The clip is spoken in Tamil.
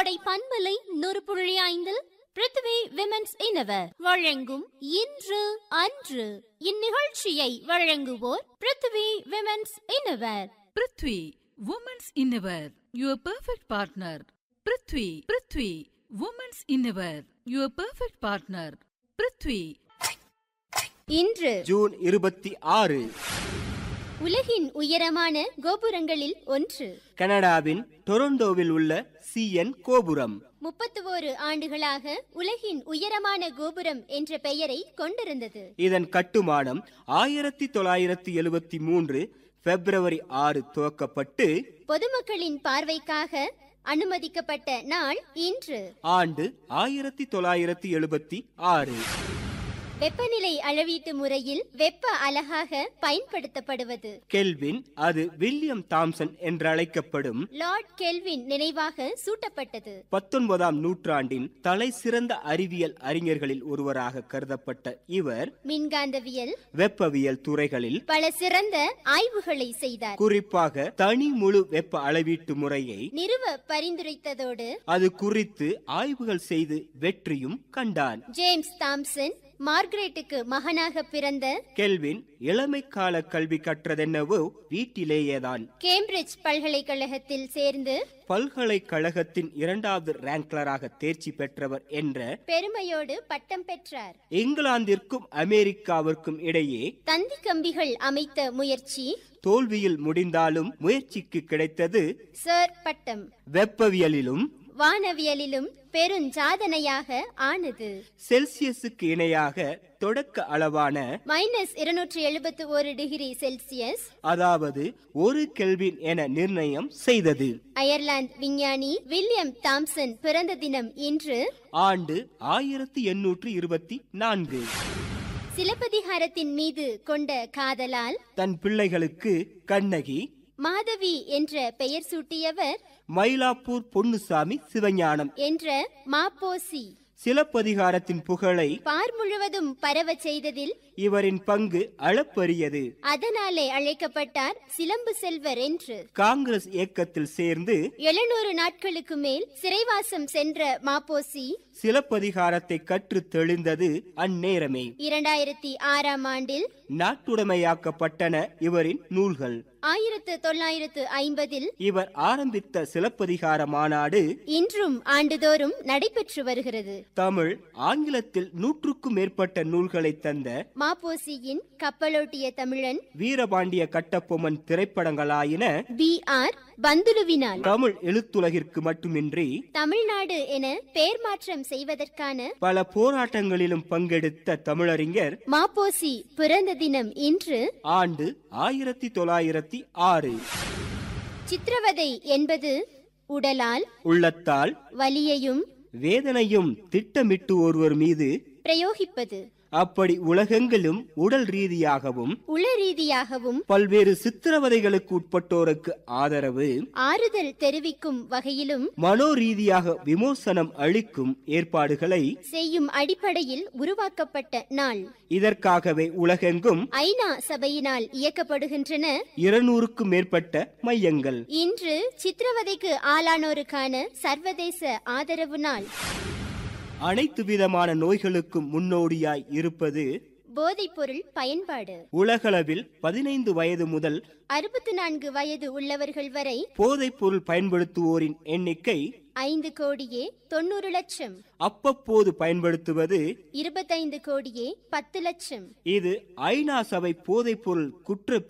கோடை பண்பலை நூறு புள்ளி ஐந்தில் பிருத்திவி விமென்ஸ் இனவர் வழங்கும் இன்று அன்று இந்நிகழ்ச்சியை வழங்குவோர் Prithvi women's innerwear Prithvi women's innerwear your perfect partner Prithvi Prithvi women's innerwear your perfect partner Prithvi இன்று ஜூன் இருபத்தி ஆறு உலகின் உயரமான கோபுரங்களில் ஒன்று கனடாவின் டொரண்டோவில் உள்ள சிஎன் கோபுரம் முப்பத்து ஓரு ஆண்டுகளாக உலகின் உயரமான கோபுரம் என்ற பெயரை கொண்டிருந்தது இதன் கட்டுமானம் ஆயிரத்தி தொள்ளாயிரத்தி எழுபத்தி மூன்று பிப்ரவரி ஆறு துவக்கப்பட்டு பொதுமக்களின் பார்வைக்காக அனுமதிக்கப்பட்ட நாள் இன்று ஆண்டு ஆயிரத்தி தொள்ளாயிரத்தி எழுபத்தி ஆறு வெப்பநிலை அளவீட்டு முறையில் வெப்ப அலகாக பயன்படுத்தப்படுவது கெல்வின் அது வில்லியம் தாம்சன் என்றழைக்கப்படும் லார்ட் கெல்வின் நினைவாக சூட்டப்பட்டது பத்தொன்பதாம் நூற்றாண்டின் தலை சிறந்த அறிவியல் அறிஞர்களில் ஒருவராக கருதப்பட்ட இவர் மின்காந்தவியல் வெப்பவியல் துறைகளில் பல சிறந்த ஆய்வுகளை செய்தார் குறிப்பாக தனி முழு வெப்ப அளவீட்டு முறையை நிறுவ பரிந்துரைத்ததோடு அது குறித்து ஆய்வுகள் செய்து வெற்றியும் கண்டான் ஜேம்ஸ் தாம்சன் மார்கரெட்டுக்கு மகனாக பிறந்த கெல்வின் இளமை கால கல்வி கற்றதென்னவோ வீட்டிலேயேதான் கேம்பிரிட்ஜ் பல்கலைக்கழகத்தில் சேர்ந்து பல்கலைக்கழகத்தின் இரண்டாவது ரேங்க்லராக தேர்ச்சி பெற்றவர் என்ற பெருமையோடு பட்டம் பெற்றார் இங்கிலாந்திற்கும் அமெரிக்காவிற்கும் இடையே தந்தி கம்பிகள் அமைத்த முயற்சி தோல்வியில் முடிந்தாலும் முயற்சிக்கு கிடைத்தது சர் பட்டம் வெப்பவியலிலும் வானவியலிலும் பெருஞ்சாதனையாக ஆனது செல்சியஸுக்கு இணையாக தொடக்க அளவான மைனஸ் இருநூற்றி எழுபத்தி ஒரு டிகிரி செல்சியஸ் அதாவது ஒரு கெல்வின் என நிர்ணயம் செய்தது அயர்லாந்து விஞ்ஞானி வில்லியம் தாம்சன் பிறந்த தினம் இன்று ஆண்டு ஆயிரத்தி எண்ணூற்று இருபத்தி நான்கு சிலப்பதிகாரத்தின் மீது கொண்ட காதலால் தன் பிள்ளைகளுக்கு கண்ணகி மாதவி என்ற பெயர் சூட்டியவர் மயிலாப்பூர் பொன்னுசாமி சிவஞானம் என்ற மாப்போசி சிலப்பதிகாரத்தின் புகழை பார் முழுவதும் பரவச் செய்ததில் இவரின் பங்கு அளப்பரியது அதனாலே அழைக்கப்பட்டார் சிலம்பு செல்வர் என்று காங்கிரஸ் இயக்கத்தில் சேர்ந்து எழுநூறு நாட்களுக்கு மேல் சிறைவாசம் சென்ற மாப்போசி சிலப்பதிகாரத்தை கற்றுத் தெளிந்தது அந்நேரமே இரண்டாயிரத்தி ஆறாம் ஆண்டில் நாட்டுடைமையாக்கப்பட்டன இவரின் நூல்கள் ஆயிரத்து தொள்ளாயிரத்து ஐம்பதில் இவர் ஆரம்பித்த சிலப்பதிகார மாநாடு இன்றும் ஆண்டுதோறும் நடைபெற்று வருகிறது தமிழ் ஆங்கிலத்தில் நூற்றுக்கும் மேற்பட்ட நூல்களை தந்த மாப்போசியின் கப்பலோட்டிய தமிழன் வீரபாண்டிய கட்டபொம்மன் திரைப்படங்களாயின பி ஆர் பந்துலுவினால் தமிழ் எழுத்துலகிற்கு மட்டுமின்றி தமிழ்நாடு என பெயர் மாற்றம் செய்வதற்கான பல போராட்டங்களிலும் பங்கெடுத்த தமிழறிஞர் மாப்போசி பிறந்த தினம் இன்று ஆண்டு ஆயிரத்தி தொள்ளாயிரத்தி ஆறு சித்திரவதை என்பது உடலால் உள்ளத்தால் வலியையும் வேதனையும் திட்டமிட்டு ஒருவர் மீது பிரயோகிப்பது அப்படி உலகெங்கிலும் உடல் ரீதியாகவும் உள ரீதியாகவும் பல்வேறு சித்திரவதைகளுக்கு உட்பட்டோருக்கு ஆதரவு ஆறுதல் தெரிவிக்கும் வகையிலும் மனோ ரீதியாக விமோசனம் அளிக்கும் ஏற்பாடுகளை செய்யும் அடிப்படையில் உருவாக்கப்பட்ட நாள் இதற்காகவே உலகெங்கும் ஐநா சபையினால் இயக்கப்படுகின்றன இருநூறுக்கும் மேற்பட்ட மையங்கள் இன்று சித்திரவதைக்கு ஆளானோருக்கான சர்வதேச ஆதரவு நாள் அனைத்து விதமான நோய்களுக்கும் முன்னோடியாய் இருப்பது போதைப்பொருள் பயன்பாடு உலகளவில் பதினைந்து வயது முதல் அறுபத்தி நான்கு வயது உள்ளவர்கள் வரை போதைப் பொருள் பயன்படுத்துவோரின் எண்ணிக்கை ஐந்து கோடியே தொண்ணூறு லட்சம் அப்பப்போது பயன்படுத்துவது இருபத்தைந்து கோடியே பத்து லட்சம் இது ஐநா சபை போதைப் பொருள் குற்ற